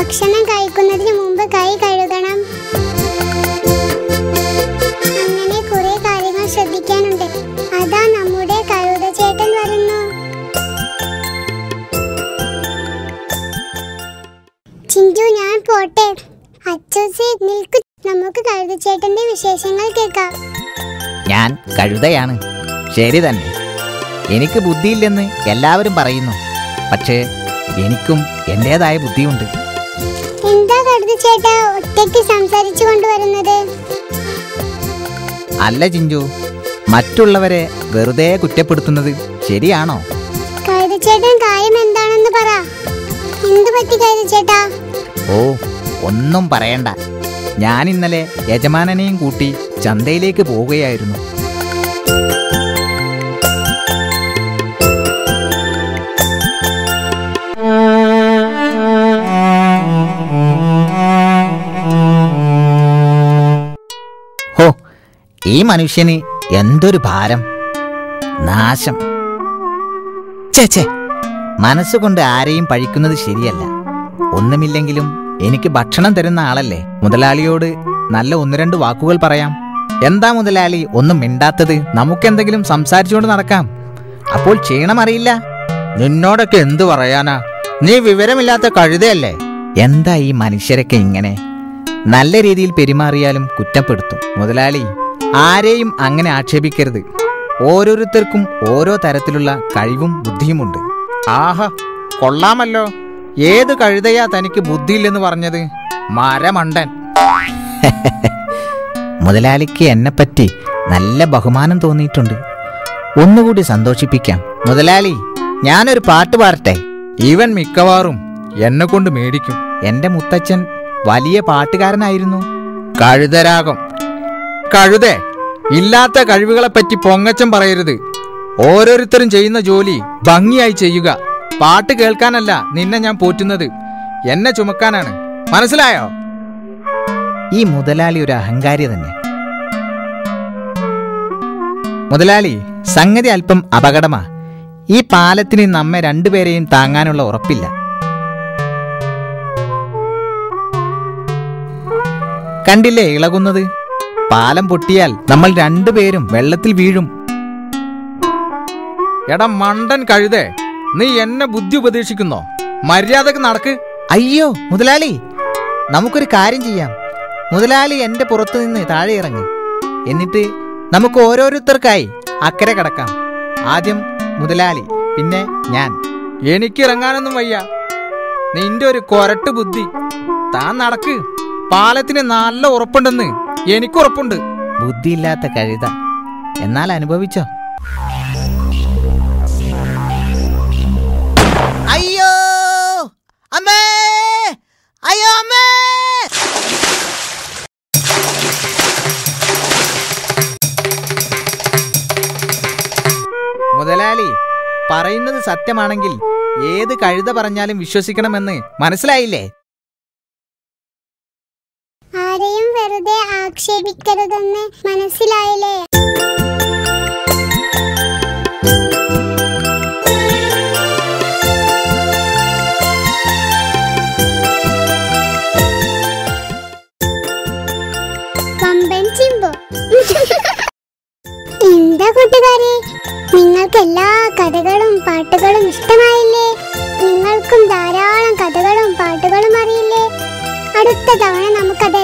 ഭക്ഷണം കഴിക്കുന്നതിന് മുമ്പ് കൈ കഴുകണം അങ്ങനെ കുറെ കാര്യങ്ങൾ ശ്രദ്ധിക്കാനുണ്ട് അതാ നമ്മുടെ കഴുത ചേട്ടൻ വരുന്നു ചിഞ്ചു ഞാൻ പോട്ടെ അച്ചൂസി നിൽക്കു നമുക്ക് കഴുത ചേട്ടന്റെ വിശേഷങ്ങൾ കേൾക്കാം ഞാൻ കഴുതയാണ് ശരി തന്നെ എനിക്ക് ബുദ്ധിയില്ലെന്ന് എല്ലാവരും പറയുന്നു പക്ഷേ എനിക്കും എൻ്റെതായ ബുദ്ധിയുണ്ട് എന്താ കഴുത ചേട്ടാ ഒറ്റയ്ക്ക് സംസാരിച്ചു കൊണ്ടുവരുന്നത് അല്ല ചിഞ്ചു മറ്റുള്ളവരെ വെറുതെ കുറ്റപ്പെടുത്തുന്നത് ശരിയാണോ കഴുത ചേട്ടൻ കാര്യം എന്താണെന്ന് പറ എന്ത് പറ്റി കഴുത ചേട്ടാ ഓ ഒന്നും പറയണ്ട ഞാൻ ഇന്നലെ യജമാനനെയും കൂട്ടി ചന്തയിലേക്ക് പോവുകയായിരുന്നു ഹോ ഈ മനുഷ്യന് എന്തൊരു ഭാരം നാശം ചേ ചേ മനസ്സുകൊണ്ട് ആരെയും പഴിക്കുന്നത് ശരിയല്ല ഒന്നുമില്ലെങ്കിലും എനിക്ക് ഭക്ഷണം തരുന്ന ആളല്ലേ മുതലാളിയോട് നല്ല ഒന്ന് രണ്ട് വാക്കുകൾ പറയാം എന്താ മുതലാളി ഒന്നും മിണ്ടാത്തത് നമുക്കെന്തെങ്കിലും സംസാരിച്ചുകൊണ്ട് നടക്കാം അപ്പോൾ ക്ഷീണമറിയില്ല നിന്നോടൊക്കെ എന്തു പറയാനാ നീ വിവരമില്ലാത്ത കഴുതയല്ലേ എന്താ ഈ മനുഷ്യരൊക്കെ ഇങ്ങനെ നല്ല രീതിയിൽ പെരുമാറിയാലും കുറ്റപ്പെടുത്തും മുതലാളി ആരെയും അങ്ങനെ ആക്ഷേപിക്കരുത് ഓരോരുത്തർക്കും ഓരോ തരത്തിലുള്ള കഴിവും ബുദ്ധിയുമുണ്ട് ആഹാ കൊള്ളാമല്ലോ ഏത് കഴുതയാ തനിക്ക് ബുദ്ധിയില്ലെന്ന് പറഞ്ഞത് മരമണ്ടൻ മുതലാളിക്ക് എന്നെപ്പറ്റി നല്ല ബഹുമാനം തോന്നിയിട്ടുണ്ട് ഒന്നുകൂടി സന്തോഷിപ്പിക്കാം മുതലാളി ഞാനൊരു പാട്ട് പാടട്ടെ ഇവൻ മിക്കവാറും എന്നെ കൊണ്ട് മേടിക്കും എന്റെ മുത്തച്ഛൻ വലിയ പാട്ടുകാരനായിരുന്നു കഴുതരാഗം കഴുതേ ഇല്ലാത്ത കഴിവുകളെപ്പറ്റി പൊങ്ങച്ചം പറയരുത് ഓരോരുത്തരും ചെയ്യുന്ന ജോലി ഭംഗിയായി ചെയ്യുക പാട്ട് കേൾക്കാനല്ല നിന്നെ ഞാൻ പോറ്റുന്നത് എന്നെ ചുമക്കാനാണ് മനസ്സിലായോ ഈ മുതലാളി ഒരു അഹങ്കാരി തന്നെ മുതലാളി സംഗതി അല്പം അപകടമാ ഈ പാലത്തിന് നമ്മെ രണ്ടുപേരെയും താങ്ങാനുള്ള ഉറപ്പില്ല കണ്ടില്ലേ ഇളകുന്നത് പാലം പൊട്ടിയാൽ നമ്മൾ രണ്ടുപേരും വെള്ളത്തിൽ വീഴും എടാ മണ്ടൻ കഴുതേ നീ എന്നെ ബുദ്ധി ഉപദേശിക്കുന്നോ മര്യാദക്ക് നടക്ക് അയ്യോ മുതലാളി നമുക്കൊരു കാര്യം ചെയ്യാം മുതലാളി എന്റെ പുറത്തു നിന്ന് താഴെ ഇറങ്ങ് എന്നിട്ട് നമുക്ക് ഓരോരുത്തർക്കായി അക്കരെ കടക്കാം ആദ്യം മുതലാളി പിന്നെ ഞാൻ എനിക്ക് ഇറങ്ങാനൊന്നും വയ്യ നിന്റെ ഒരു കൊരട്ട് ബുദ്ധി താൻ നടക്ക് പാലത്തിന് നല്ല ഉറപ്പുണ്ടെന്ന് എനിക്ക് ഉറപ്പുണ്ട് ബുദ്ധിയില്ലാത്ത കഴുത എന്നാൽ അനുഭവിച്ചോ അയ്യോ അമ്മേ അയ്യോ അമ്മേ മുതലാളി പറയുന്നത് സത്യമാണെങ്കിൽ ഏത് കഴുത പറഞ്ഞാലും വിശ്വസിക്കണമെന്ന് മനസ്സിലായില്ലേ ആരെയും വെറുതെ ആക്ഷേപിക്കരുതെന്ന് മനസ്സിലായില്ലേ പമ്പൻ ചിമ്പു എന്താ കൂട്ടുകാരെ നിങ്ങൾക്ക് എല്ലാ കഥകളും പാട്ടുകളും ഇഷ്ടമായില്ലേ നിങ്ങൾക്കും ധാരാളം കഥകളും പാട്ടുകളും അറിയില്ലേ അടുത്ത തവണ നമുക്കത്